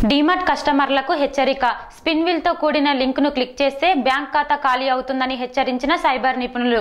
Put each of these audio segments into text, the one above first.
డీమార్ట్ కస్టమర్లకు హెచ్చరిక spin wheel తో కూడిన లింక్ ను క్లిక్ చేస్తే బ్యాంక్ ఖాతా ఖాళీ అవుతుందని హెచ్చరించిన సైబర్ నిపుణులు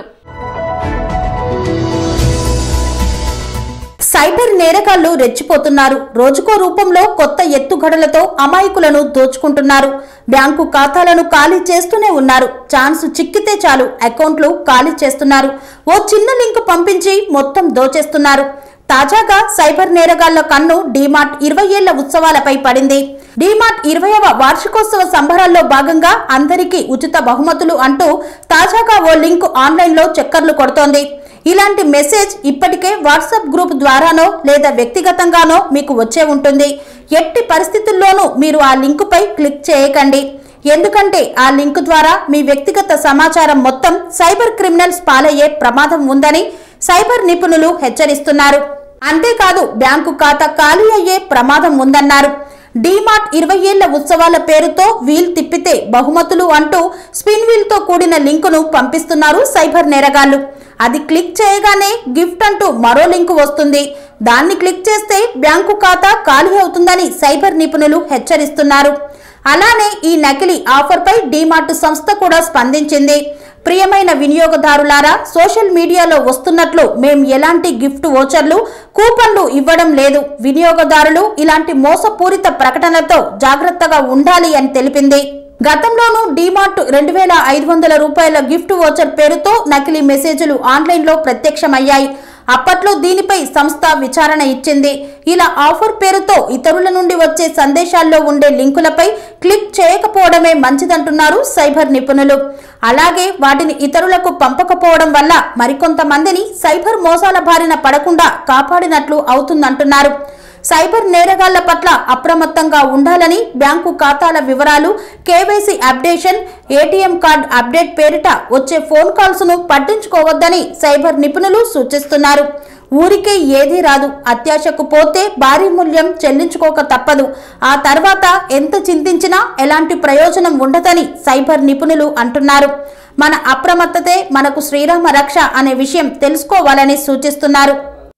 సైబర్ నేరగాళ్లు రెచ్చిపోతున్నారు రోజుకో రూపంలో కొత్త ఎత్తుగడలతో అమాయకులను దోచుకుంటున్నారు బ్యాంకు ఖాతాలను ఖాళీ చేస్తూనే ఉన్నారు ఛాన్స్ చిక్కితే చాలు అకౌంట్లు ఖాళీ చేస్తున్నారు ఓ చిన్న లింక్ పంపించి మొత్తం దోచేస్తున్నారు తాజాగా సైబర్ నేరగాళ్ల కన్ను డీమార్ట్ ఇరవై ఏళ్ల ఉత్సవాలపై పడింది డీమార్ట్ ఇరవైవ వార్షికోత్సవ సంబరాల్లో భాగంగా అందరికీ ఉచిత బహుమతులు అంటూ తాజాగా ఓ లింక్ ఆన్లైన్లో చక్కర్లు కొడుతోంది ఇలాంటి మెసేజ్ ఇప్పటికే వాట్సాప్ గ్రూప్ ద్వారానో లేదా వ్యక్తిగతంగానో మీకు వచ్చే ఉంటుంది ఎట్టి పరిస్థితుల్లోనూ మీరు ఆ లింకుపై క్లిక్ చేయకండి ఎందుకంటే ఆ లింక్ ద్వారా మీ వ్యక్తిగత సమాచారం మొత్తం సైబర్ క్రిమినల్స్ పాలయ్యే ప్రమాదం ఉందని సైబర్ నిపుణులు హెచ్చరిస్తున్నారు అంతేకాదు బ్యాంకు ఖాతా ఖాళీ అయ్యే ప్రమాదం ఉందన్నారు డీమార్ట్ ఇరవై ఏళ్ల ఉత్సవాల పేరుతో వీల్ తిప్పితే బహుమతులు అంటూ స్పిన్ వీల్ తో కూడిన లింకును పంపిస్తున్నారు సైబర్ నేరగాళ్లు అది క్లిక్ చేయగానే గిఫ్ట్ అంటూ మరో లింక్ వస్తుంది దాన్ని క్లిక్ చేస్తే బ్యాంకు ఖాతా ఖాళీ అవుతుందని సైబర్ నిపుణులు హెచ్చరిస్తున్నారు అలానే ఈ నకిలీ ఆఫర్పై డీమార్ట్ సంస్థ కూడా స్పందించింది ప్రియమైన వినియోగదారులారా సోషల్ మీడియాలో వస్తున్నట్లు మేం ఎలాంటి గిఫ్ట్ ఓచర్లు కూపన్లు ఇవ్వడం లేదు వినియోగదారులు ఇలాంటి మోసపూరిత ప్రకటనలతో జాగ్రత్తగా ఉండాలి అని తెలిపింది గతంలోనూ డీమార్ట్ రెండు వేల ఐదు వందల రూపాయల గిఫ్ట్ ఓచర్ పేరుతో నకిలీ మెసేజ్లు ఆన్లైన్లో ప్రత్యక్షమయ్యాయి అప్పట్లో దీనిపై సంస్థ విచారణ ఇచ్చింది ఇలా ఆఫర్ పేరుతో ఇతరుల నుండి వచ్చే సందేశాల్లో ఉండే లింకులపై క్లిక్ చేయకపోవడమే మంచిదంటున్నారు సైబర్ నిపుణులు అలాగే వాటిని ఇతరులకు పంపకపోవడం వల్ల మరికొంతమందిని సైబర్ మోసాల బారిన పడకుండా కాపాడినట్లు అవుతుందంటున్నారు సైబర్ నేరగాళ్ల పట్ల అప్రమత్తంగా ఉండాలని బ్యాంకు ఖాతాల వివరాలు KYC updation ATM card update పేరిట వచ్చే ఫోన్ కాల్స్ ను పట్టించుకోవద్దని సైబర్ నిపుణులు సూచిస్తున్నారు ఊరికే ఏదీ రాదు అత్యాశకు పోతే భారీ మూల్యం చెల్లించుకోక తప్పదు ఆ తర్వాత ఎంత చింతించినా ఎలాంటి ప్రయోజనం ఉండదని సైబర్ నిపుణులు అంటున్నారు మన అప్రమత్తతే మనకు శ్రీరామ రక్ష అనే విషయం తెలుసుకోవాలని సూచిస్తున్నారు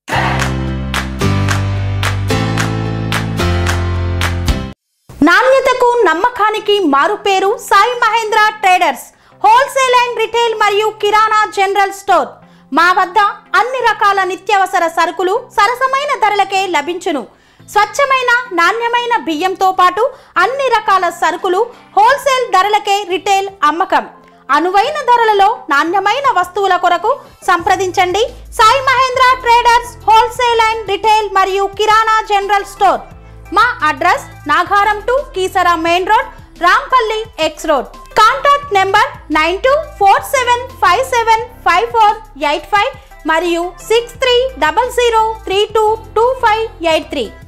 నాణ్యతకు నమ్మకానికి మారుపేరు Sai Mahendra traders wholesale and retail మరియు కిరాణా జనరల్ స్టోర్ మా వద్ద అన్ని రకాల నిత్యావసర సరుకులు సరసమైన ధరలకే లభించును స్వచ్ఛమైన నాణ్యమైన బియ్యంతో పాటు అన్ని రకాల సరుకులు హోల్సేల్ ధరలకే రిటైల్ అమ్మకం అనువైన ధరలలో నాణ్యమైన వస్తువుల కొరకు సంప్రదించండి Sai Mahendra traders wholesale and retail మరియు కిరాణా జనరల్ స్టోర్ మా address Nagaram to Keesara main road Rampally x road contact number nine two four seven five seven five four eight five మరియు six three double zero three two two five eight three